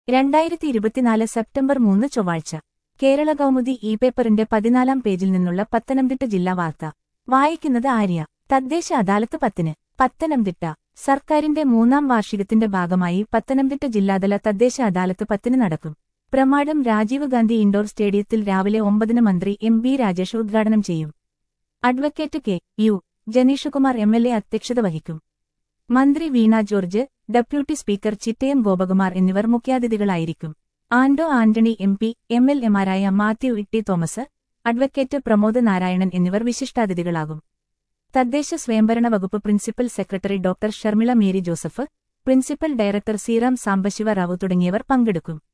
രണ്ടായിരത്തി ഇരുപത്തിനാല് സെപ്റ്റംബർ മൂന്ന് ചൊവ്വാഴ്ച കേരള കൗമുദി ഇ പേപ്പറിന്റെ പതിനാലാം പേജിൽ നിന്നുള്ള പത്തനംതിട്ട ജില്ലാ വാർത്ത വായിക്കുന്നത് ആര്യ തദ്ദേശ അദാലത്ത് പത്തിന് പത്തനംതിട്ട സർക്കാരിന്റെ മൂന്നാം വാർഷികത്തിന്റെ ഭാഗമായി പത്തനംതിട്ട ജില്ലാതല തദ്ദേശ അദാലത്ത് പത്തിന് നടക്കും പ്രമാടം രാജീവ് ഗാന്ധി ഇൻഡോർ സ്റ്റേഡിയത്തിൽ രാവിലെ ഒമ്പതിന് മന്ത്രി എം ബി രാജേഷ് ഉദ്ഘാടനം ചെയ്യും advocate K U Janeeshkumar M L A അധ്യക്ഷത വഹിക്കും മന്ത്രി Veena George deputy speaker Chittayam Gopakumar എന്നിവർ മുഖ്യാതിഥികളായിരിക്കും Anto Antony M P M L എമാരായ Mathew Itty Thomas advocate Pramod Narayanan എന്നിവർ വിശിഷ്ടാതിഥികളാകും തദ്ദേശ സ്വയംഭരണ വകുപ്പ് principal secretary doctor Sharmila Mary Joseph principal director Sriram Sambasiva Rao തുടങ്ങിയവർ പങ്കെടുക്കും